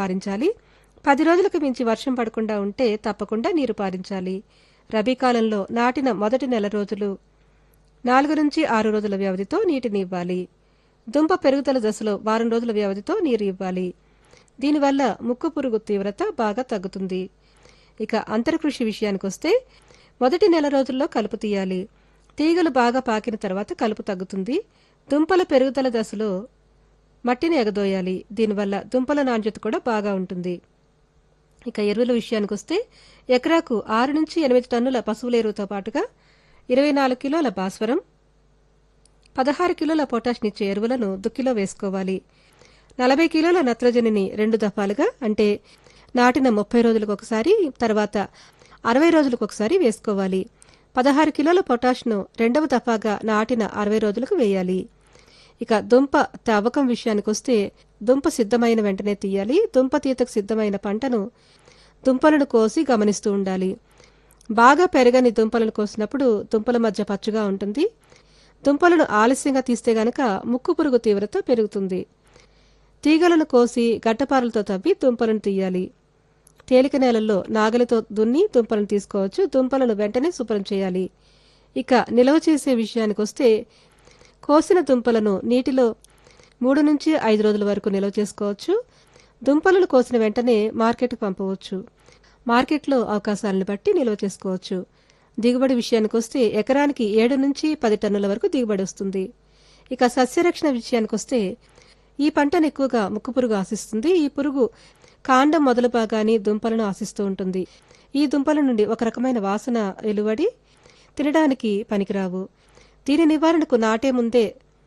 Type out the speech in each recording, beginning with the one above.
పారించాలి పది రోజులకు మించి వర్షం పడకుండా ఉంటే తప్పకుండా నీరు పారించాలి రబీ కాలంలో నాటిన మొదటి నెల రోజులు నాలుగు నుంచి ఆరు రోజుల వ్యవధితో నీటిని ఇవ్వాలి దుంప పెరుగుదల దశలో వారం రోజుల వ్యవధితో నీరు ఇవ్వాలి దీనివల్ల ముక్కు పురుగు తీవ్రత బాగా తగ్గుతుంది ఇక అంతరకృషి విషయానికి వస్తే మొదటి నెల రోజుల్లో కలుపు తీయాలి తీగలు బాగా పాకిన తర్వాత కలుపు తగ్గుతుంది దుంపల పెరుగుదల దశలో మట్టిని ఎగదోయాలి దీనివల్ల దుంపల నాణ్యత కూడా బాగా ఉంటుంది ఇక ఎరువుల విషయానికి వస్తే ఎకరాకు ఆరు నుంచి ఎనిమిది టన్నుల పశువుల ఎరువుతో పాటుగా ఇరవై నాలుగు కిలోల భాస్వరం పదహారు కిలోల పొటాష్నిచ్చే ఎరువులను దుక్కిలో వేసుకోవాలి నలభై కిలోల నత్రజనిని రెండు దఫాలుగా అంటే నాటిన ముప్పై రోజులకు ఒకసారి తర్వాత అరవై రోజులకు ఒకసారి వేసుకోవాలి పదహారు కిలోల పొటాష్ను రెండవ దఫాగా నాటిన అరవై రోజులకు వేయాలి ఇక దుంప తవ్వకం విషయానికి వస్తే దుంప సిద్ధమైన వెంటనే తీయాలి దుంప తీతకు సిద్ధమైన పంటను దుంపలను కోసి గమనిస్తూ ఉండాలి బాగా పెరగని దుంపలను కోసినప్పుడు దుంపల మధ్య పచ్చుగా ఉంటుంది దుంపలను ఆలస్యంగా తీస్తే గనక ముక్కు పురుగు తీవ్రత పెరుగుతుంది తీగలను కోసి గడ్డపారలతో తవ్వి దుంపలను తీయాలి తేలిక నేలల్లో నాగలితో దున్ని దుంపలను తీసుకోవచ్చు దుంపలను వెంటనే శుభ్రం చేయాలి ఇక నిల్వ చేసే విషయానికి వస్తే కోసిన దుంపలను నీటిలో మూడు నుంచి ఐదు రోజుల వరకు నిల్వ చేసుకోవచ్చు దుంపలను కోసిన వెంటనే మార్కెట్కు పంపవచ్చు మార్కెట్లో అవకాశాలను బట్టి నిల్వ చేసుకోవచ్చు దిగుబడి విషయానికి వస్తే ఎకరానికి ఏడు నుంచి పది టన్నుల వరకు దిగుబడి వస్తుంది ఇక సస్యరక్షణ విషయానికి వస్తే ఈ పంటను ఎక్కువగా ముక్కు పురుగు ఆశిస్తుంది ఈ పురుగు కాండం మొదలు భాగాన్ని దుంపలను ఆశిస్తూ ఉంటుంది ఈ దుంపల నుండి ఒక రకమైన వాసన వెలువడి తినడానికి పనికిరావు దీని నివారణకు నాటే ముందే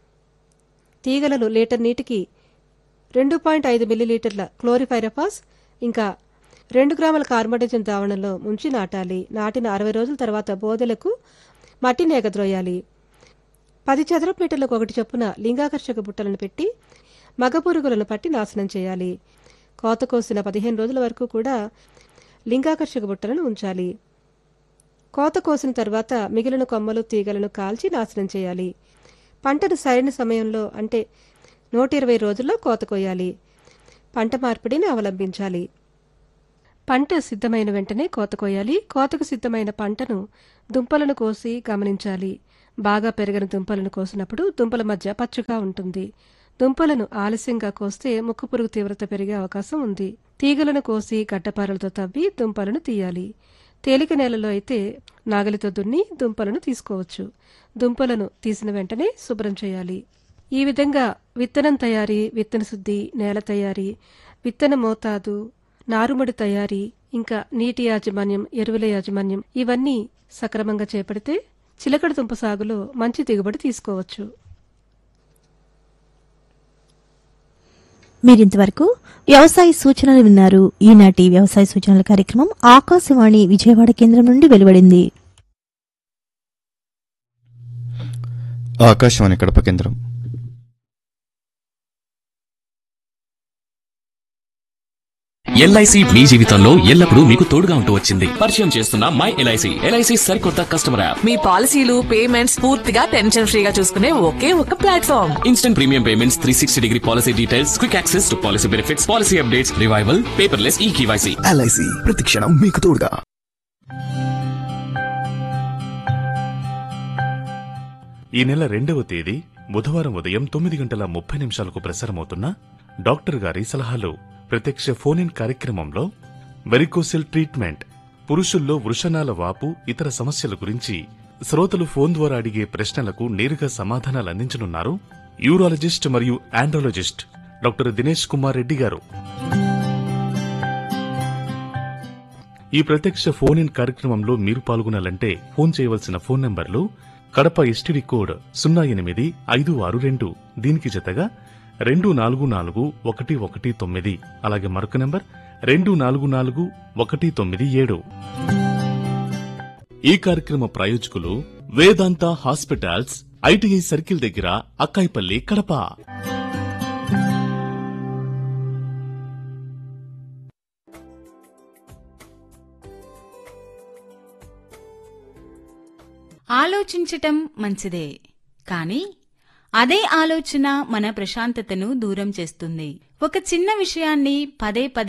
తీగలను లీటర్ నీటికి రెండు పాయింట్ ఐదు మిల్లీలీటర్ల క్లోరిఫైరఫాస్ ఇంకా రెండు గ్రాముల కార్బోడైజన్ ద్రావణంలో ముంచి నాటాలి నాటిన అరవై రోజుల తర్వాత బోదెలకు మట్టిని ఎగద్రోయాలి పది చదరపు మీటర్లకు ఒకటి చొప్పున లింగాకర్షక బుట్టలను పెట్టి మగ పురుగులను పట్టి నాశనం చేయాలి కోత కోసిన పదిహేను రోజుల వరకు కూడా లింగాకర్షక బుట్టలను ఉంచాలి కోత కోసిన తర్వాత మిగిలిన కొమ్మలు తీగలను కాల్చి నాశనం చేయాలి పంటను సరైన సమయంలో అంటే నూట ఇరవై రోజుల్లో కోత కోయాలి పంట మార్పిడిని అవలంబించాలి పంట సిద్ధమైన వెంటనే కోత కోయాలి కోతకు సిద్ధమైన పంటను దుంపలను కోసి గమనించాలి బాగా పెరిగిన దుంపలను కోసినప్పుడు దుంపల మధ్య పచ్చుగా ఉంటుంది దుంపలను ఆలస్యంగా కోస్తే ముక్కు పురుగు తీవ్రత పెరిగే అవకాశం ఉంది తీగలను కోసి గడ్డపారలతో తవ్వి దుంపలను తీయాలి తేలిక నేలలో అయితే నాగలితో దున్ని దుంపలను తీసుకోవచ్చు దుంపలను తీసిన వెంటనే శుభ్రం చేయాలి ఈ విధంగా విత్తనం తయారీ విత్తన శుద్ధి నేల తయారీ విత్తన మోతాదు నారుమడి తయారీ ఇంకా నీటి యాజమాన్యం ఎరువుల యాజమాన్యం ఇవన్నీ సక్రమంగా చేపడితే చిలకడ దుంప సాగులో మంచి దిగుబడి తీసుకోవచ్చు మీరింతవరకు వ్యవసాయ సూచనలు విన్నారు ఈనాటి వ్యవసాయ సూచనల కార్యక్రమం ఆకాశవాణి విజయవాడ కేంద్రం నుండి వెలువడింది ఆకాశవాణి కడప కేంద్రం ఎల్ఐసి మీ జీవితంలో ఎల్లప్పుడూ మీకు తోడుగా ఉంటూ వచ్చింది పరిచయం చేస్తున్న మై ఎల్ఐసి ఎల్ఐసి సరికొత్త కస్టమర్ యాప్ మీ పాలసీలు పేమెంట్స్ పూర్తిగా టెన్షన్ ఫ్రీగా చూసుకునే ఒకే ఒక platform instant premium payments three sixty degree policy details quick access to policy benefits policy updates revival paperless e KYC LIC ప్రతిక్షణం మీకు తోడుగా ఈ నెల రెండవ తేదీ బుధవారం ఉదయం తొమ్మిది గంటల ముప్పై నిమిషాలకు ప్రసారమవుతున్న డాక్టర్ గారి సలహాలు ప్రత్యక్ష ఫోన్ ఇన్ కార్యక్రమంలో వెరికోసిల్ ట్రీట్మెంట్ పురుషుల్లో వృషణాల వాపు ఇతర సమస్యల గురించి శ్రోతలు ఫోన్ ద్వారా అడిగే ప్రశ్నలకు నేరుగా సమాధానాలు అందించనున్నారు యూరాలజిస్ట్ మరియు ఆండ్రాలజిస్ట్ డాక్టర్ దినేష్ కుమార్ రెడ్డి గారు ఈ ప్రత్యక్ష ఫోన్ ఇన్ కార్యక్రమంలో మీరు పాల్గొనాలంటే ఫోన్ చేయవలసిన ఫోన్ నంబర్లు కడప ఎస్టీడీ కోడ్ సున్నా ఎనిమిది ఐదు ఆరు రెండు దీనికి జతగా రెండు నాలుగు నాలుగు ఒకటి ఒకటి తొమ్మిది అలాగే మరొక నంబర్ రెండు నాలుగు నాలుగు ఒకటి తొమ్మిది ఏడు ఈ కార్యక్రమ ప్రాయోజకులు వేదాంత హాస్పిటల్స్ ఐటీఐ సర్కిల్ దగ్గర అక్కాయిపల్లి కడప ఆలోచించటం మంచిదే కానీ అదే ఆలోచన మన ప్రశాంతతను దూరం చేస్తుంది ఒక చిన్న విషయాన్ని పదే పదే